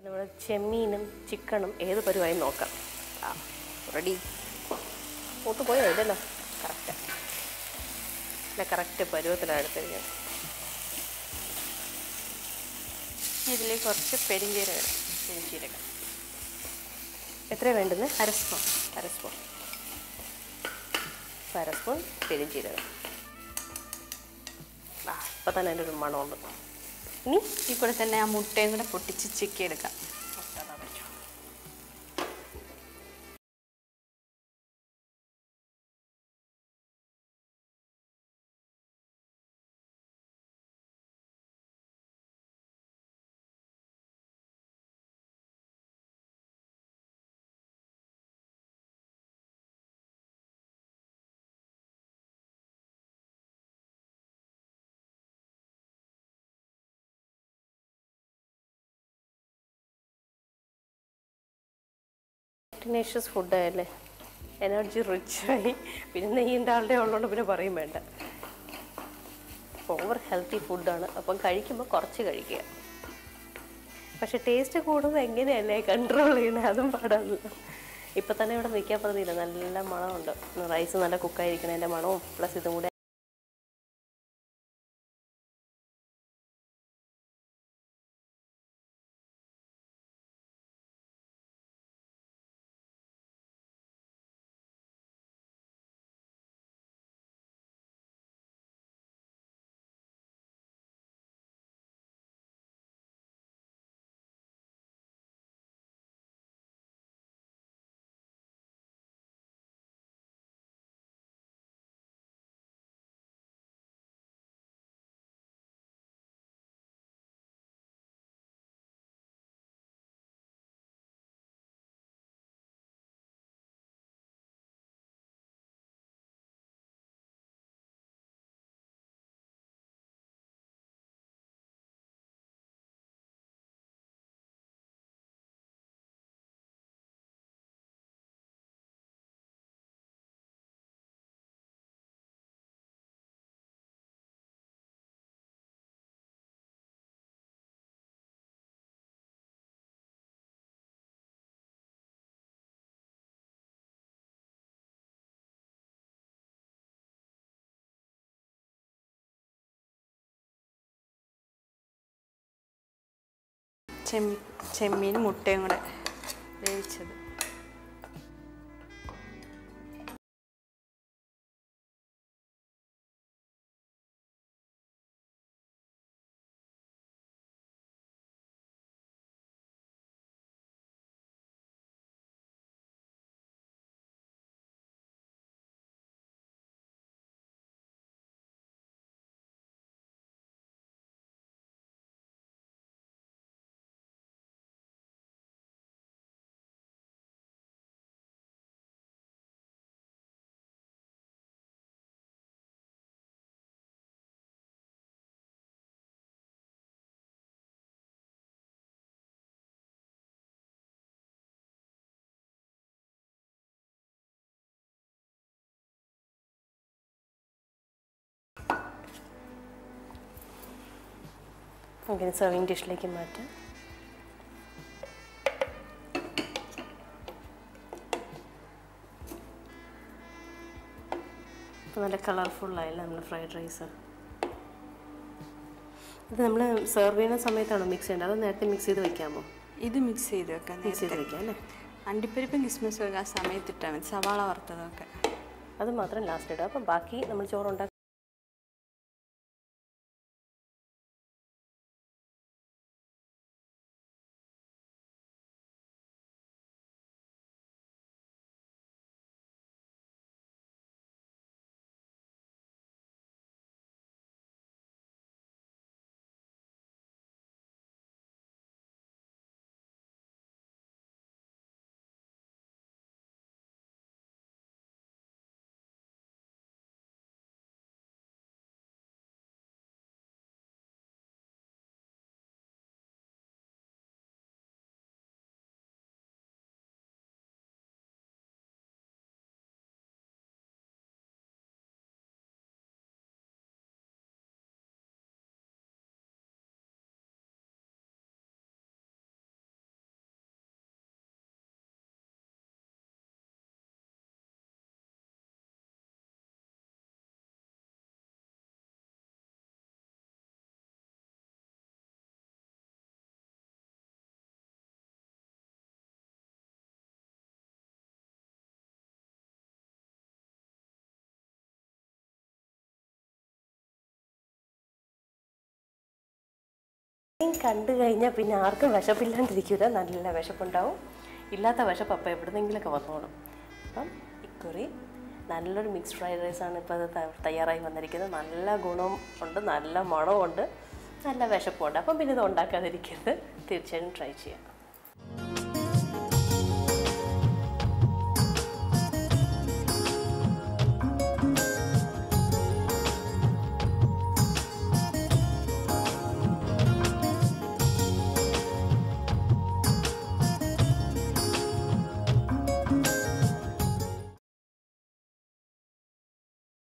നമ്മൾ ചെമ്മീനും ചിക്കനും ഏത് പരുവായി നോക്കാം ആ റെഡി ഒത്തു പോയോ ഇല്ലല്ലോ കറക്റ്റ് അല്ല കറക്റ്റ് പരുവത്തിലാണ് എടുത്തിരിക്കുന്നത് ഇതിലേക്ക് കുറച്ച് പെരിഞ്ചീരകം ഇടാം പെരിഞ്ചീരകം എത്രയാണ് വേണ്ടുന്നത് അര സ്പൂൺ അര സ്പൂൺ അര സ്പൂൺ പെരിഞ്ചീരകം ആ ഇപ്പം തന്നെ അതിൻ്റെ ഒരു മണമുണ്ട് ഇനി ഈ കൂടെ തന്നെ ആ മുട്ടയും കൂടെ പൊട്ടിച്ച് ചിക്കി എടുക്കാം മസാല വെച്ചു ടിനേഷ്യസ് ഫുഡായല്ലേ എനർജി റിച്ചായി പിന്നെ നെയ്യിൻ്റെ ആളുടെ ഉള്ളതുകൊണ്ട് പിന്നെ പറയും വേണ്ട ഓവർ ഹെൽത്തി ഫുഡാണ് അപ്പം കഴിക്കുമ്പോൾ കുറച്ച് കഴിക്കുക പക്ഷെ ടേസ്റ്റ് കൂടുമ്പോൾ എങ്ങനെയല്ലേ കൺട്രോൾ ചെയ്യണത് അതും പാടാണല്ലോ ഇപ്പം തന്നെ ഇവിടെ നിൽക്കാൻ പറഞ്ഞില്ല നല്ല മണമുണ്ട് റൈസ് നല്ല കുക്കായിരിക്കണതിൻ്റെ മണവും പ്ലസ് ഇതും കൂടെ ചെമ്മീൻ ചെമ്മീൻ മുട്ടയും കൂടെ വേവിച്ചത് അങ്ങനെ സെർവിങ് ഡിഷിലേക്ക് മാറ്റാം ഇപ്പോൾ നല്ല കളർഫുള്ളായില്ല നമ്മുടെ ഫ്രൈഡ് റൈസ് ഇത് നമ്മൾ സെർവ് ചെയ്യുന്ന സമയത്താണോ മിക്സ് ചെയ്യേണ്ടത് അത് നേരത്തെ മിക്സ് ചെയ്ത് വെക്കാമോ ഇത് മിക്സ് ചെയ്ത് വെക്കാം മിക്സ് ചെയ്ത് നേരത്തെ വെക്കാം അല്ലേ അണ്ടിപ്പരിപ്പും കിസ്മസും ഒക്കെ ആ സമയത്ത് ഇട്ടാൽ മതി സവാള വറുത്തതൊക്കെ അത് മാത്രം ലാസ്റ്റ് ഇടുക അപ്പോൾ ബാക്കി നമ്മൾ ചോറുണ്ടാക്കി മീൻ കണ്ടു കഴിഞ്ഞാൽ പിന്നെ ആർക്കും വിശപ്പില്ലാണ്ടിരിക്കില്ല നല്ല വിശപ്പുണ്ടാവും ഇല്ലാത്ത വിശപ്പ് അപ്പം എവിടുന്നെങ്കിലൊക്കെ വന്നോളും അപ്പം ഇക്കുറി നല്ലൊരു മിക്സ് ഫ്രൈഡ് റൈസാണ് ഇപ്പോൾ അത് ത- തയ്യാറായി വന്നിരിക്കുന്നത് നല്ല ഗുണം ഉണ്ട് നല്ല മണമുണ്ട് നല്ല വിശപ്പുണ്ട് അപ്പം പിന്നെ ഇത് ഉണ്ടാക്കാതിരിക്കരുത് തീർച്ചയായും ട്രൈ ചെയ്യാം